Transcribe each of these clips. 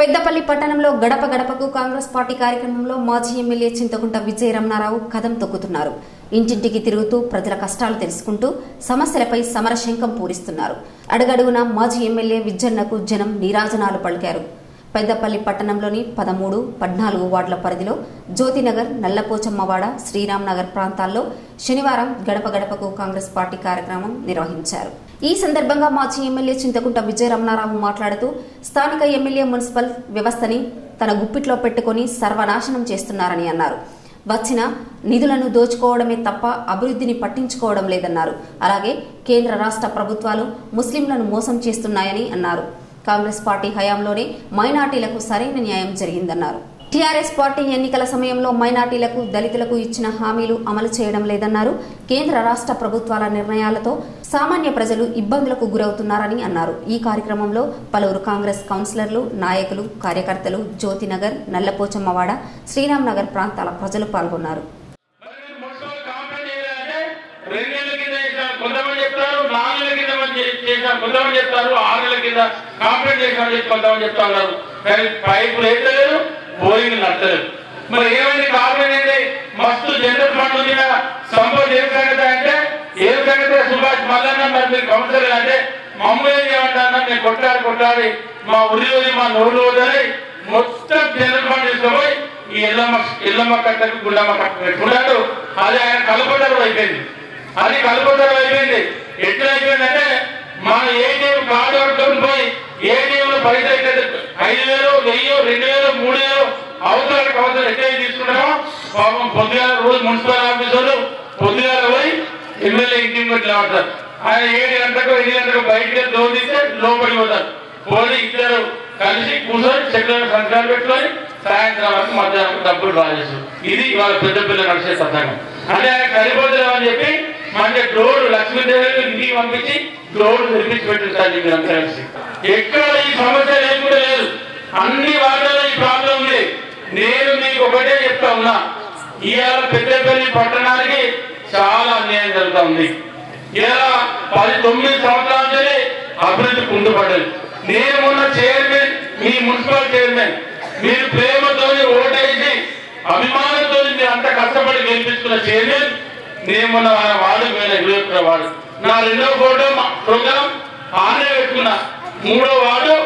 పెద్దపల్లి పట్టణంలో గడప గడపకు కాంగ్రెస్ పార్టీ కార్యక్రమంలో మాజీ ఎమ్మెల్యే చింతకుంట విజయ రమణారావు కథం తొక్కుతున్నారు ఇంటింటికి తిరుగుతూ ప్రజల కష్టాలు తెలుసుకుంటూ సమస్యలపై సమరశంఖం పూరిస్తున్నారు అడుగడుగునా మాజీ ఎమ్మెల్యే విజ్జన్నకు జనం నీరాజనాలు పలికారు పెద్దపల్లి పట్టణంలోని పదమూడు పద్నాలుగు వార్డుల పరిధిలో జ్యోతినగర్ నల్లపోచమ్మవాడ శ్రీరామ్ నగర్ ప్రాంతాల్లో శనివారం గడప గడపకు కాంగ్రెస్ పార్టీ కార్యక్రమం నిర్వహించారు ఈ సందర్భంగా మాజీ ఎమ్మెల్యే చింతకుంట విజయ రమణారావు మాట్లాడుతూ స్థానిక ఎమ్మెల్యే మున్సిపల్ వ్యవస్థని తన గుప్పిట్లో పెట్టుకుని సర్వనాశనం చేస్తున్నారని అన్నారు వచ్చిన నిధులను దోచుకోవడమే తప్ప అభివృద్ధిని పట్టించుకోవడం లేదన్నారు అలాగే కేంద్ర రాష్ట్ర ప్రభుత్వాలు ముస్లింలను మోసం చేస్తున్నాయని అన్నారు కాంగ్రెస్ పార్టీ హయాంలోనే మైనార్టీలకు సరైన న్యాయం జరిగిందన్నారు టీఆర్ఎస్ పార్టీ ఎన్నికల సమయంలో మైనార్టీలకు దళితులకు ఇచ్చిన హామీలు అమలు చేయడం లేదన్నారు కేంద్ర రాష్ట్ర ప్రభుత్వాల నిర్ణయాలతో సామాన్య ప్రజలు ఇబ్బందులకు గురవుతున్నారని అన్నారు ఈ కార్యక్రమంలో పలువురు కాంగ్రెస్ కౌన్సిలర్లు నాయకులు కార్యకర్తలు జ్యోతినగర్ నల్లపోచమ్మవాడ శ్రీరామ్ నగర్ ప్రాంతాల ప్రజలు పాల్గొన్నారు మరి మీరు మున్సిపల్ కాంప్లైంట్ చేయాలంటే రెండేళ్ల కింద చేశాం కొంతమంది చెప్తారు నాలుగేళ్ల కింద మనం చే- చేశాం కొంతమంది చెప్తారు ఆరేళ్ల కింద కాంప్లైంట్ చేశామని చెప్పి కొంతమంది చెప్తా ఉన్నారు కానీ పైపులు వేస్తలేరు బోరింగ్ నచ్చలేదు మరి ఏమైంది కాంప్లైంట్ ఏంటి మస్తు జనరల్ ఫండ్ ఉంది కదా సంపద ఏం సంగతి అంటే ఏం సంగతి సుభాష్ మల్లన్న మరి మీరు కౌన్సిలర్ అంటే మమ్మల్ని ఏం చేయమంటారు నేను కొట్టాలి కొట్టాలి మా ఊరి రోజు మా నోరు రోజని మొత్తం జనరల్ ఫండ్ తీసుకుపోయి ఈ ఎల్లమ్మ ఎల్లమ్మ కట్టకు గుండమ్మ కట్ట పెట్టుకున్నాడు అది ఆయన కలుపుదల అయిపోయింది అది కలుపుదల అయిపోయింది ఎట్లా అయిపోయిందంటే మన ఏటీఎం కార్డు పట్టుకొని పోయి ఏటీఎం లో పైసలు అయితే ఐదు వేలు వెయ్యి రెండు వేలు మూడు వేలు అవసరాలకు అవసరం ఎట్లయితే తీసుకున్నామో పాపం పొద్దుగాల రోజు మున్సిపల్ ఆఫీసర్లు పొద్దుగాల పోయి ఎమ్మెల్యే ఇంటి ముందు ఆడతారు ఆయన ఏడు గంటలకు ఎనిమిది గంటలకు బయటకు డోర్ తీస్తే లోపలికి పోతారు పోయి ఇద్దరు కలిసి కూర్చొని చెట్లను సంతకాలు పెట్టుకొని సాయంత్రం వరకు మధ్యాహ్నం డబ్బులు రాజేసు ఇది వాళ్ళ పెద్ద పిల్ల నడిచే సత్సంగం అంటే ఆయన సరిపోతున్నాం అని చెప్పి మన డోర్ లక్ష్మీదేవి ఇంటికి పంపించి డోర్ నిర్మించి పెట్టించాలి మీరు అంతా కలిసి ఎక్కడ ఈ సమస్య లేకుండా లేదు అన్ని వార్డులలో ఈ ప్రాబ్లం ఉంది నేను మీకు ఒకటే చెప్తా ఉన్నా ఇవాళ పెద్దపల్లి పట్టణానికి చాలా అన్యాయం జరుగుతా ఉంది ఇలా పది తొమ్మిది సంవత్సరాల నుంచి అభివృద్ధి కుంటుపడ్డది నేను మొన్న చైర్మన్ మీ మున్సిపల్ చైర్మన్ మీరు ప్రేమతో ఓటేసి అభిమానంతో మీరు అంత కష్టపడి గెలిపించుకున్న చైర్మన్ నేను మొన్న ఆయన వార్డుకు పోయిన ఇరవై ఒక్క వార్డు నా రెండో ఫోటో ప్రోగ్రామ్ ఆనే పెట్టుకున్నా మూడో వార్డు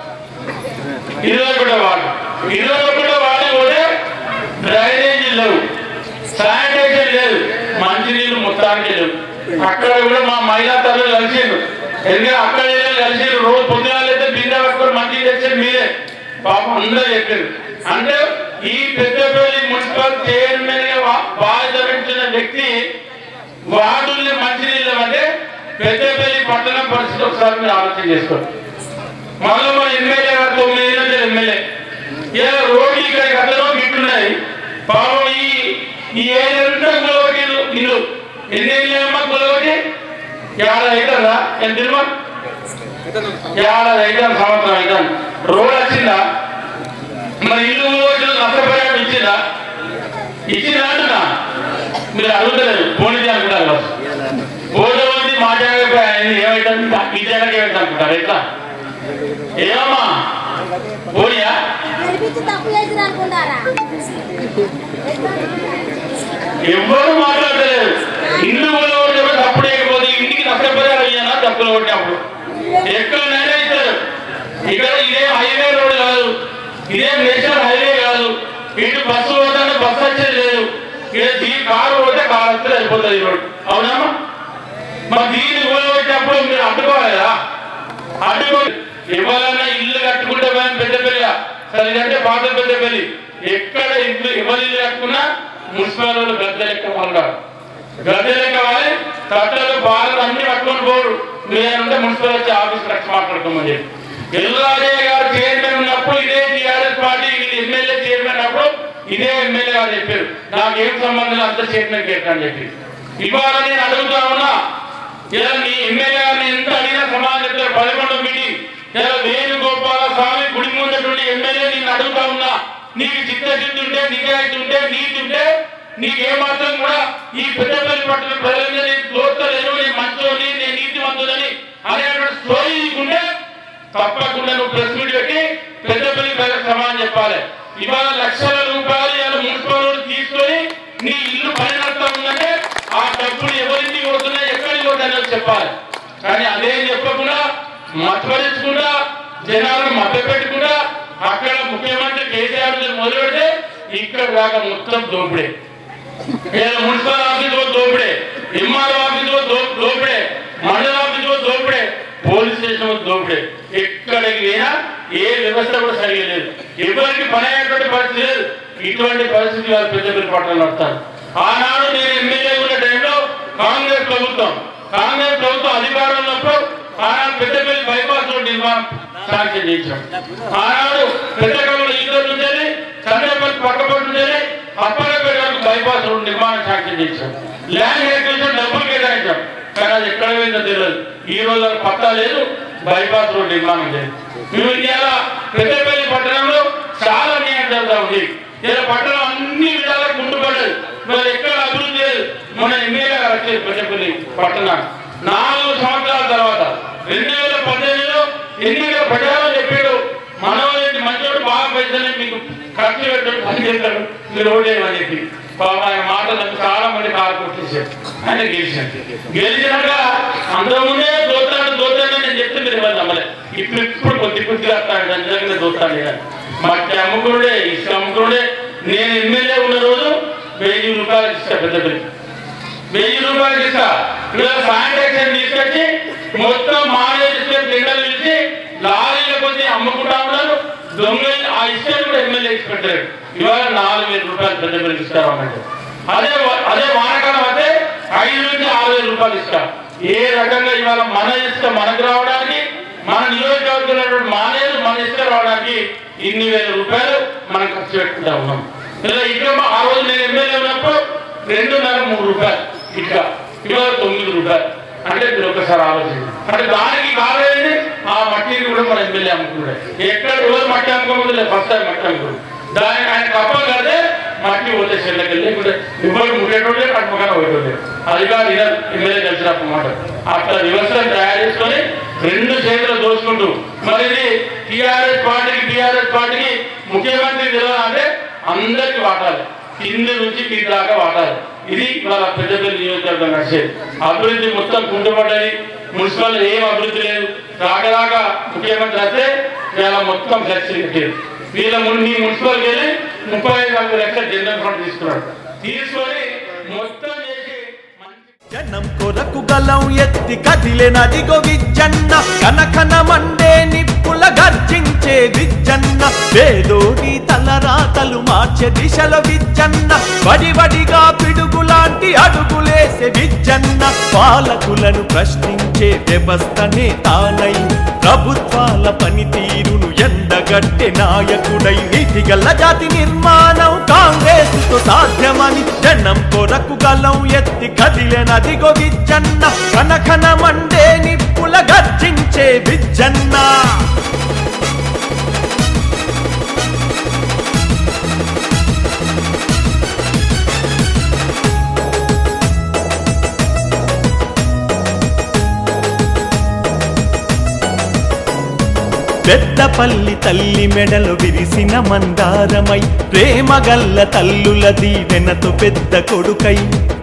ఇరవై ఒకటో వార్డు ఇరవై ఒకటో వార్డు పోతే డ్రైనేజీ లేవు శానిటైజర్ లేదు మంచినీళ్ళు మొత్తానికి లేవు అక్కడ కూడా మా మహిళా తల్లులు కలిసిండ్రు ఎందుకంటే అక్కడ వీళ్ళు కలిసిండ్రు రోజు పొద్దుగాలైతే బిందె పట్టుకొని మంచి తెచ్చేది మీరే పాపం అందరూ చెప్పారు అంటే ఈ పెద్దపల్లి మున్సిపల్ చైర్మన్ గా వా- బాధ్యత వహించిన వ్యక్తి వార్డుల్ని మంచినీళ్ళు అంటే పెద్దపల్లి పట్టణం పరిస్థితి ఒకసారి మీరు ఆలోచన చేసుకోండి మళ్ళీ మన ఎమ్మెల్యే గారు తొమ్మిది ఏళ్ళు ఎమ్మెల్యే ఇలా రోడ్లు ఇక్కడ గతంలో గిట్టున్నాయి పాపం ఈ ఈ ఏళ్ళంతా గులవటి ఇల్లు ఎన్ని ఏళ్ళమ్మా గులవటి ఏడాది అవుతుందా ఎంత తిరుమా ఏడాది అవుతుంది సంవత్సరం అవుతుంది రోడ్ వచ్చిందా మరి ఇల్లు గులవటి నష్టపరిహారం ఇచ్చిందా ఇచ్చిందా అంటున్నా మీరు అడుగుతలేదు పోనీ అనుకుంటారు కావచ్చు పోటీ మాట ఏమైతుంది ఈ జగన్ ఏమైతే అనుకుంటారు ఎట్లా ఏమమ్మా పోనీయా గెలిపించి తప్పు చేసిన అనుకుంటారా ఎవ్వరు మాట్లాడలేదు ఇల్లు కొనబడినప్పుడు తప్పుడు లేకపోతే ఇంటికి నష్టపరిహారం ఇయ్యానా తప్పులు కొట్టినప్పుడు ఎక్కడ నిర్ణయిస్తారు ఇక్కడ ఇదే హైవే రోడ్ కాదు ఇదే నేషనల్ హైవే కాదు ఇటు బస్సు పోతానే బస్సు వచ్చేది లేదు ఇక్కడ ఈ కారు పోతే కారు వస్తే అయిపోతుంది ఈ రోడ్ అవునమ్మా మరి దీన్ని కొనబెట్టినప్పుడు మీరు అడ్డుకోవాలా అడ్డుకో ఎవరైనా ఇల్లు కట్టుకుంటే పోయాం పెద్దపల్లి సరిదంటే పాత పెద్దపల్లి ఎక్కడ ఇల్లు ఎవరి ఇల్లు కట్టుకున్నా మున్సిపల్ వాళ్ళు గద్దె లెక్క ఉంటారు గద్దె లెక్క వాళ్ళు కట్టలు బాగా అన్ని కట్టుకొని పోరు మీరంటే మున్సిపల్ వచ్చి ఆఫీస్ లక్ష మాట్లాడుకోమని చెప్పి ఎల్లాజయ్య గారు చైర్మన్ ఉన్నప్పుడు ఇదే టీఆర్ఎస్ పార్టీ వీళ్ళు ఎమ్మెల్యే చైర్మన్ అప్పుడు ఇదే ఎమ్మెల్యే గారు చెప్పారు నాకేం సంబంధం అంత చైర్మన్ కేటా అని చెప్పి ఇవాళ నేను అడుగుతా ఉన్నా ఇలా నీ ఎమ్మెల్యే గారిని ఎంత అడిగినా సమాధానం చెప్తారు పదకొండో మీటింగ్ ఇలా వేణుగోపాల స్వామి గుడి ముందటువంటి ఎమ్మెల్యే నేను అడుగుతా ఉన్నా నీకు చిత్తశుద్ధి ఉంటే నిజాయితీ ఉంటే నీతి ఉంటే నీకు ఏమాత్రం కూడా ఈ పెద్దపల్లి పట్టణ ప్రజలందరూ నేను దోస్తలేను నేను మంచోని నేను నీతివంతులని అనేటువంటి స్టోరీ నీకుంటే తప్పకుండా నువ్వు ప్రెస్ మీట్ పెట్టి పెద్దపల్లి ప్రజల చెప్పాలి ఇవాళ లక్షల రూపాయలు ఇవాళ మున్సిపల్ వాళ్ళు తీసుకొని నీ ఇల్లు పైన ఉందంటే ఆ డబ్బులు ఎవరికి పోతున్నాయి ఎక్కడికి పోతున్నాయో చెప్పాలి కానీ అదేం చెప్పకుండా మతపరించకుండా జనాలను మభ్య పెట్టకుండా అక్కడ ముఖ్యమంత్రి కేసీఆర్ నుంచి మొదలు పెడితే ఇక్కడ దాకా మొత్తం దోపిడే ఏదో మున్సిపల్ ఆఫీస్ లో దోపిడే ఎంఆర్ఓ ఆఫీస్ లో దో- దోపిడే మండల ఆఫీస్ లో దోపిడే పోలీస్ స్టేషన్ లో దోపిడే ఎక్కడికి పోయినా ఏ వ్యవస్థ కూడా సరిగా లేదు ఎవరికి పని అయ్యేటువంటి పరిస్థితి లేదు ఇటువంటి పరిస్థితి వాళ్ళు పెద్దపల్లి పట్టణంలో వస్తారు ఆనాడు నేను ఎమ్మెల్యే ఉన్న టైంలో కాంగ్రెస్ ప్రభుత్వం కాంగ్రెస్ ప్రభుత్వం అధికారంలో ఉన్నప్పుడు ఆనాడు పెద్దపల్లి బైపాస్ రోడ్ నిర్మాణం శాంక్షన్ చేశాం ఆనాడు పెద్దకమల ఈగర్ నుంచి చంద్రపల్లి పక్కపడి నుంచి అప్పలపేట వరకు బైపాస్ రోడ్ నిర్మాణం శాంక్షన్ చేశాం ల్యాండ్ ఎక్విజిషన్ డబ్బులు కేటాయించాం కానీ అది ఎక్కడ పోయిందో తెలియదు ఈ రోజు అది పత్తా లేదు బైపాస్ రోడ్ నిర్మాణం లేదు మేము ఇవాళ పెద్దపల్లి పట్టణంలో చాలా న్యాయం జరుగుతూ ఉంది ఇలా పట్టణం అన్ని విధాలుగా ముందుపడ్డది మరి ఎక్కడ అభివృద్ధి లేదు మన ఎమ్మెల్యే గారు వచ్చేది పెద్దపల్లి పట్టణానికి నాలుగు సంవత్సరాల తర్వాత రెండు వేల పద్దెనిమిదిలో ఎన్నికల ప్రచారం చెప్పాడు మనోజు మంచోడు బాగా పైసలు మీకు ఖర్చు పెట్టాడు పని చేస్తాడు మీరు ఓటేయమని చెప్పి పాపం ఆయన మాటలు చాలా మంది కారు కొట్టేశారు ఆయన గెలిచాడు గెలిచినాక అంతకుముందే దోతాడు దోతాడు అని నేను చెప్తే మీరు ఇవ్వాలి నమ్మలే ఇప్పుడు ఇప్పుడు కొద్ది కొద్దిగా వస్తాడు నిజంగానే దోతాడు ఇక. మట్టి అమ్ముకుడే ఇసుక అమ్ముకుడే నేను ఎమ్మెల్యే ఉన్న రోజు వెయ్యి రూపాయలు ఇస్తా పెద్ద పెద్ద వెయ్యి రూపాయలు ఇస్తా ఇలా శానిటైజర్ తీసుకొచ్చి మొత్తం మానేజ్ టెండర్లు ఇచ్చి లారీల కొద్ది అమ్ముకుంటా ఉన్నారు దొంగలు ఆ ఇష్టం కూడా ఎమ్మెల్యే ఇచ్చి పెట్టారు ఇవాళ నాలుగు వేల రూపాయలు పెద్ద పిల్లలు ఇస్తారు అన్నట్టు అదే వ- అదే వానకాలం అయితే ఐదు నుంచి ఆరు వేల రూపాయలు ఇస్తా ఏ రకంగా ఇవాళ మన ఇష్టం మనకు రావడానికి మన నియోజకవర్గంలో మానేజ్ మన ఇష్టం రావడానికి ఇన్ని వేల రూపాయలు మనం ఖర్చు పెట్టుకుంటా ఉన్నాం ఇలా ఇక్కడ మా- ఆ రోజు నేను ఎమ్మెల్యే ఉన్నప్పుడు రెండున్నర మూడు రూపాయలు ఇట్లా ఇవాళ తొమ్మిది రూపాయలు అంటే మీరు ఒకసారి ఆలోచించండి అంటే దానికి కాలేదని ఆ మట్టిని కూడా మన ఎమ్మెల్యే అమ్ముకున్నాడు ఎక్కడ ఎవరు మట్టి అమ్ముకోకపోతే లేదు ఫస్ట్ టైం మట్టి అమ్ముకున్నాడు దాని ఆయన కప్ప కడితే మట్టి పోతే చెల్లెకి లేకుంటే ఎవరు ముట్టేటోళ్ళే కట్టుకోకుండా పోయేటోళ్ళే అది కాదు ఇదే ఎమ్మెల్యే కలిసినప్పుడు మాట అట్లా వ్యవస్థను తయారు చేసుకొని రెండు చేతులు దోచుకుంటూ మరి ఇది టిఆర్ఎస్ పార్టీకి టిఆర్ఎస్ పార్టీకి ముఖ్యమంత్రి తెలియాలి అంటే అందరికి వాటాలి కింది నుంచి కింది దాకా వాటాలి ఇది ఇవాళ పెద్దపల్లి నియోజకవర్గం నడిచేది అభివృద్ధి మొత్తం కుంటుపడ్డది మున్సిపల్ ఏం అభివృద్ధి లేదు రాకరాక ముఖ్యమంత్రి వస్తే ఇలా మొత్తం ఫ్లెక్సీ పెట్టేది వీళ్ళ ముందు మీ మున్సిపల్కి వెళ్ళి ముప్పై ఐదు నలభై లక్షల జనరల్ ఫండ్ తీసుకున్నాడు తీసుకొని మొత్తం చేసి మంచి జనం కొరకు గలం ఎత్తి కదిలే నదిగో విజ్జన్న కనకన మండే నిప్పుల గర్జించే విజ్జన్న వేదోడి తలరాతలు మార్చే దిశలో విజ్జన్న వడివడిగా పిడుగులాంటి అడుగులేసే విజ్జన్న పాలకులను ప్రశ్నించే వ్యవస్థనే తానై ప్రభుత్వాల పనితీరును ఎండగట్టె నాయకుడై నీతిగల జాతి నిర్మాణం కాంగ్రెస్ తో సాధ్యమని జనం కొరకు గలం ఎత్తి కదిలే నదిగో విజ్జన్న కనకన మండే నిప్పుల గర్జించే విజ్జన్న పెద్దపల్లి తల్లి మెడలు విరిసిన మందారమై ప్రేమగల్ల తల్లుల దీవెనతో పెద్ద కొడుకై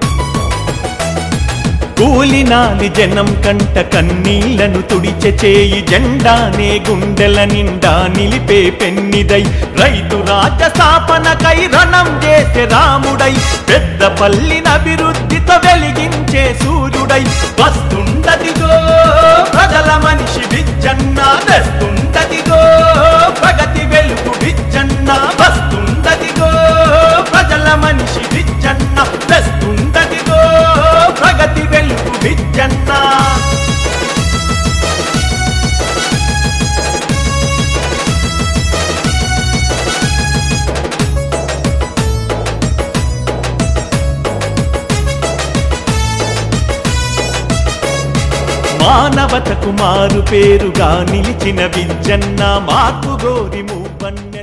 కూలినాలి జనం కంట కన్నీళ్లను తుడిచె చేయి జెండానే గుండెల నిండా నిలిపే పెన్నిదై రైతు రాజ స్థాపనకై రణం చేసే రాముడై పెద్ద పల్లిన అభివృద్ధితో వెలిగించే సూర్యుడై వస్తుండదిగో ప్రజల మనిషి విజ్జన్న తెస్తుండదిగో ప్రగతి వెలుగు విజ్జన్న వస్తుండదిగో ప్రజల మనిషి విజ్జన్న తెస్తుండదిగో ప్రగతి వెలుగు విజ్జన్న మానవతకు మారు పేరుగా నిలిచిన విజ్జన్న మార్పు గోరి మూవన్న